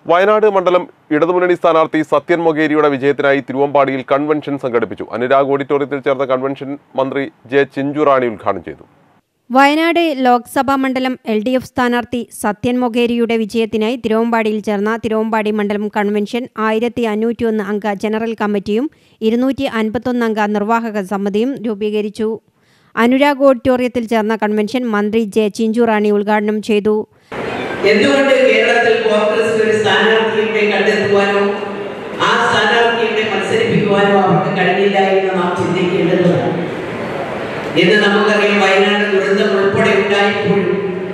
വയനാട് മണ്ഡലം ഇടതുമുന്നണി സ്ഥാനാർത്ഥി സത്യൻ മൊകേരിയുടെ വിജയത്തിനായി തിരുവമ്പാടിയിൽ കൺവെൻഷൻ സംഘടിപ്പിച്ചു അനുരാഗ് ഓഡിറ്റോറിയത്തിൽ ചേർന്ന കൺവെൻഷൻ മന്ത്രി ജെ ചിഞ്ചുറാണി ഉദ്ഘാടനം ചെയ്തു വയനാട് ലോക്സഭാ മണ്ഡലം എൽ ഡി എഫ് സ്ഥാനാർത്ഥി സത്യൻ മൊകേരിയുടെ വിജയത്തിനായി തിരുവമ്പാടിയിൽ ചേർന്ന തിരുവമ്പാടി മണ്ഡലം കൺവെൻഷൻ ആയിരത്തി അഞ്ഞൂറ്റിയൊന്ന് അംഗ ജനറൽ കമ്മിറ്റിയും ഇരുന്നൂറ്റി അൻപത്തൊന്ന് അംഗ നിർവാഹക സമിതിയും രൂപീകരിച്ചു അനുരാഗ് ഓഡിറ്റോറിയത്തിൽ ചേർന്ന കൺവെൻഷൻ മന്ത്രി ജെ ചിഞ്ചുറാണി ഉദ്ഘാടനം ചെയ്തു എന്തുകൊണ്ട് കേരളത്തിൽ കോൺഗ്രസ് ഒരു സ്ഥാനാർത്ഥിയുടെ കണ്ടെത്തുവാനോ ആ സ്ഥാനാർത്ഥിയുടെ മത്സരിപ്പിക്കുവാനോ അവർക്ക് കഴിഞ്ഞില്ല എന്ന് നാം ചിന്തിക്കേണ്ടതാണ് ഇന്ന് നമുക്കറിയാം വയനാട് ദുരന്തം ഉൾപ്പെടെ ഉണ്ടായപ്പോഴും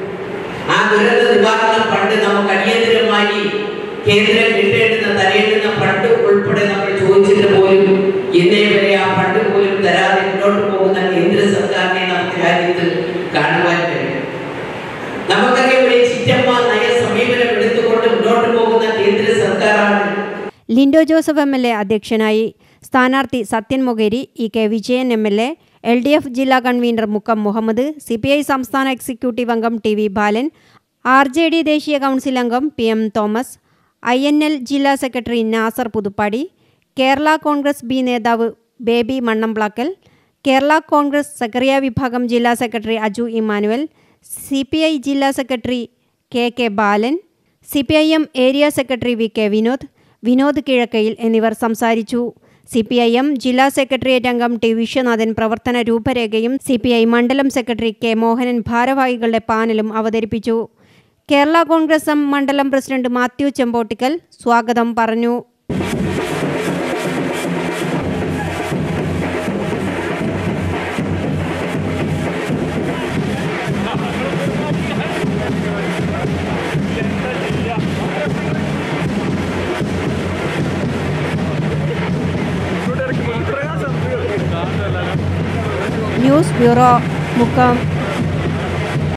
ആ ദുരന്ത നിവാരണ ഫണ്ട് നമുക്ക് അടിയന്തരമായി കേന്ദ്രം കിട്ടേണ്ടുന്ന തരേണ്ടുന്ന ഫണ്ട് ഉൾപ്പെടെ നമ്മൾ ചോദിച്ചിട്ട് പോലും ഇന്നേ വരെ ആ ഫണ്ട് പോലും തരാതെ മുന്നോട്ട് പോകുന്ന കേന്ദ്ര സർക്കാരിനെ നമുക്ക് രാജ്യത്ത് കാണുവാൻ കഴിയും നമുക്കറിയാം ഒരു ചിറ്റമ്മ നയ സമീപനം എടുത്തുകൊണ്ട് മുന്നോട്ട് പോകുന്ന കേന്ദ്ര സർക്കാരാണ് Lindo Joseph M L A അധ്യക്ഷനായി സ്ഥാനാർത്ഥി Sathyan Mokeri E K Vijayan M L A L D F ജില്ലാ convener Mukkam Muhammad C P I സംസ്ഥാന എക്സിക്യൂട്ടീവ് അംഗം T V Balan R J D ദേശീയ കൗൺസിൽ അംഗം P M Thomas I N L ജില്ലാ സെക്രട്ടറി നാസർ പുതുപ്പാടി കേരള കോൺഗ്രസ് ബി നേതാവ് ബേബി മണ്ണംപ്ലാക്കൽ കേരള കോൺഗ്രസ് സക്കറിയ വിഭാഗം ജില്ലാ secretary Aju Emmanuel C P I ജില്ലാ secretary K K Balan C P I M area secretary V K Vinod Vinod Kizhakkayil എന്നിവർ സംസാരിച്ചു സി പി ഐ എം ജില്ലാ സെക്രട്ടേറിയറ്റ് അംഗം ടി വിശ്വനാഥൻ പ്രവർത്തന രൂപരേഖയും സി പി ഐ മണ്ഡലം സെക്രട്ടറി കെ മോഹനൻ ഭാരവാഹികളുടെ പാനലും അവതരിപ്പിച്ചു കേരള കോൺഗ്രസ് എം മണ്ഡലം പ്രസിഡന്റ് മാത്യു ചെമ്പോട്ടിക്കൽ സ്വാഗതം പറഞ്ഞു ന്യൂസ് ബ്യൂറോ മുക്കം